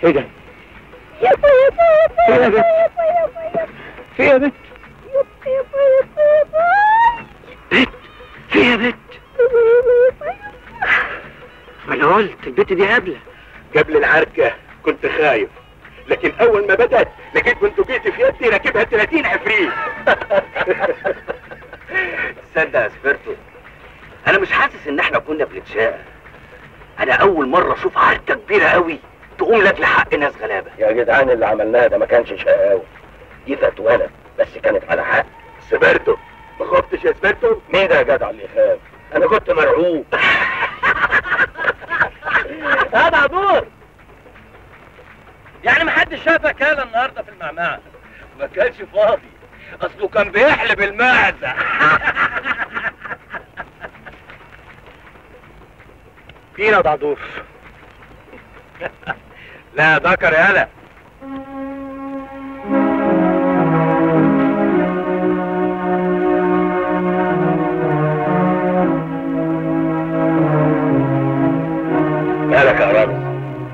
ايه ده؟ يابا يابا إيه يا بنت؟ يابا يابا يابا في إيه يا بنت؟ يابا يابا يابا يابا في إيه يا بنت؟ ما انا قلت البت دي هبله قبل العركة كنت خايف لكن اول ما بدأت لقيت بندقيتي في يدي راكبها 30 عفريت تصدق يا سفرتو انا مش حاسس ان احنا كنا بنتشاقى انا اول مره اشوف عركه كبيره قوي تقوم لاجل حق ناس غلابه يا جدعان اللي عملناها ده ما كانش شقاوي دي فتوانة بس كانت على حق سبرتو ما خفتش يا سبرتو مين ده يا جدع اللي يخاف انا كنت مرعوب هذا عبور يعني محدش شافك هلا النهارده في المعمعة ما كانش فاضي اصله كان بيحلب المعزة فينا ضعدوف لا ذكر يالا مالك يا رامز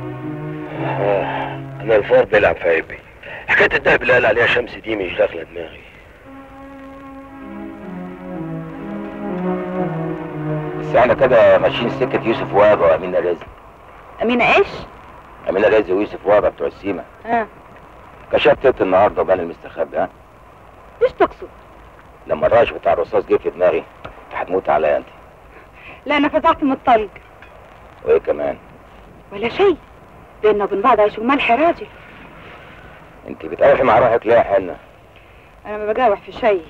انا الفار بيلعب في عيبي حكايه الدهب اللي قال عليها شمس دي مش داخله دماغي بس احنا كده ماشيين سكه يوسف وهبه وامينه رزق أمينة إيش؟ امينه رزق ويوسف وهبه بتوع السيما ها كشفت النهارده وبان المستخبي ها إيش تقصد؟ لما الراش بتاع الرصاص جه في دماغي هتموت عليا انت لا أنا فزعت من الطلق وايه كمان ولا شيء بيننا وبين بعض عيش وملح يا راجل انت بتقاوحي مع روحك ليه يا حنه أنا ما بجاوح في شيء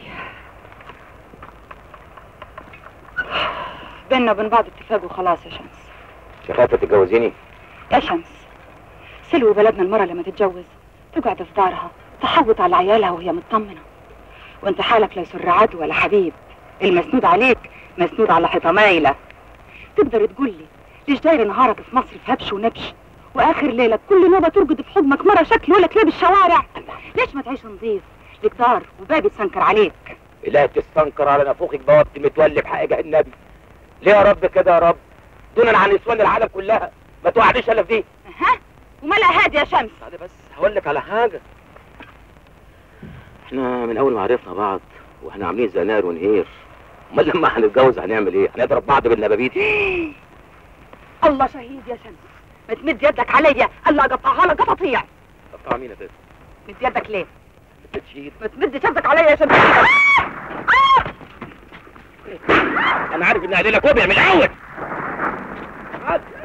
بيننا وبين بعض اتفاق وخلاص يا شمس انت خايفه تتجوزيني يا شمس سلوى بلدنا المرة لما تتجوز تقعد في دارها تحوط على عيالها وهي مطمنة وانت حالك لا يسر عدو ولا حبيب المسنود عليك مسنود على حيطة مايلة تقدر تقول لي ليش داير نهارك في مصر في هبش ونبش واخر ليلة كل نوبة ترقد في حضنك مرة شكل ولا كلاب الشوارع ليش ما تعيش نظيف لك دار وباب يتسنكر عليك لا تستنكر على نافوخك بوابة متولي بحق جاه النبي ليه يا رب كده يا رب دونا عن نسوان العالم كلها ما توعديش الا في دي ها ومالها هادي يا شمس هذا بس هقول لك على حاجه احنا من اول ما عرفنا بعض واحنا عاملين زنار ونهير امال لما هنتجوز هنعمل ايه هنضرب بعض بالنبابيت الله شهيد يا شمس ما تمد يدك عليا الله اقطعها لك قطاطيع قطع مين يا بنت مد يدك ليه بتشيل ما تمدش يدك عليا يا شمس انا عارف ان قليلك وبيع من الاول